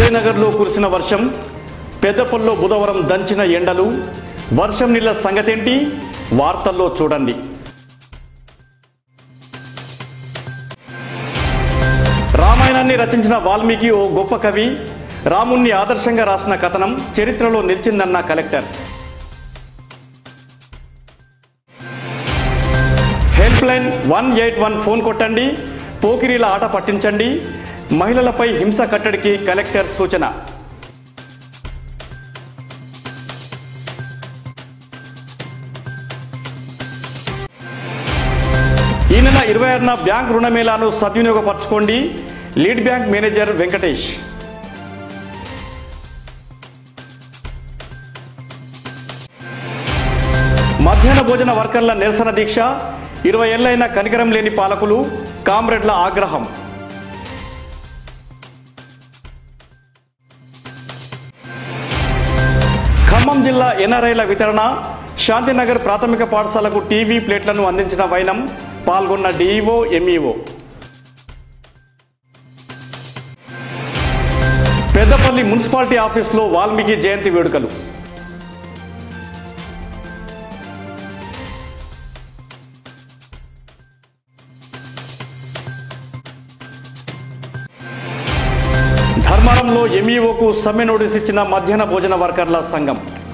విజయనగర్లో కురిసిన వర్షం పెద్దపల్లో బుధవారం దంచిన ఎండలు వర్షం నీళ్ల సంగతేంటి వార్తల్లో చూడండి రామాయణాన్ని రచించిన వాల్మీకి ఓ గొప్ప కవి రాముణ్ణి ఆదర్శంగా రాసిన కథనం చరిత్రలో నిలిచిందన్న collector help line one eight one phone కొట్టండి పోకిరీల ఆట పట్టించండి మహిళలపై హింస కట్టడికి కలెక్టర్ సూచన ఈ నెల ఇరవై ఆరున బ్యాంక్ రుణమేళాను సద్వినియోగపరచుకోండి లీడ్ బ్యాంక్ మేనేజర్ వెంకటేష్ మధ్యాహ్న భోజన వర్కర్ల నిరసన దీక్ష ఇరవై ఏళ్లైన కనికరం లేని పాలకులు కామ్రేడ్ల ఆగ్రహం ఖమ్మం జిల్లా ఎన్ఆర్ఐల వితరణ శాంతినగర్ ప్రాథమిక పాఠశాలకు టీవీ ప్లేట్లను అందించిన వైనం పాల్గొన్న డీఈఓ ఎంఈఓ పెద్దపల్లి మున్సిపాలిటీ ఆఫీసులో వాల్మీకి జయంతి వేడుకలు ధర్మారంలో ఎంఈఓకు సమ్మె నోటీస్ ఇచ్చిన మధ్యాహ్న భోజన వర్కర్ల సంఘం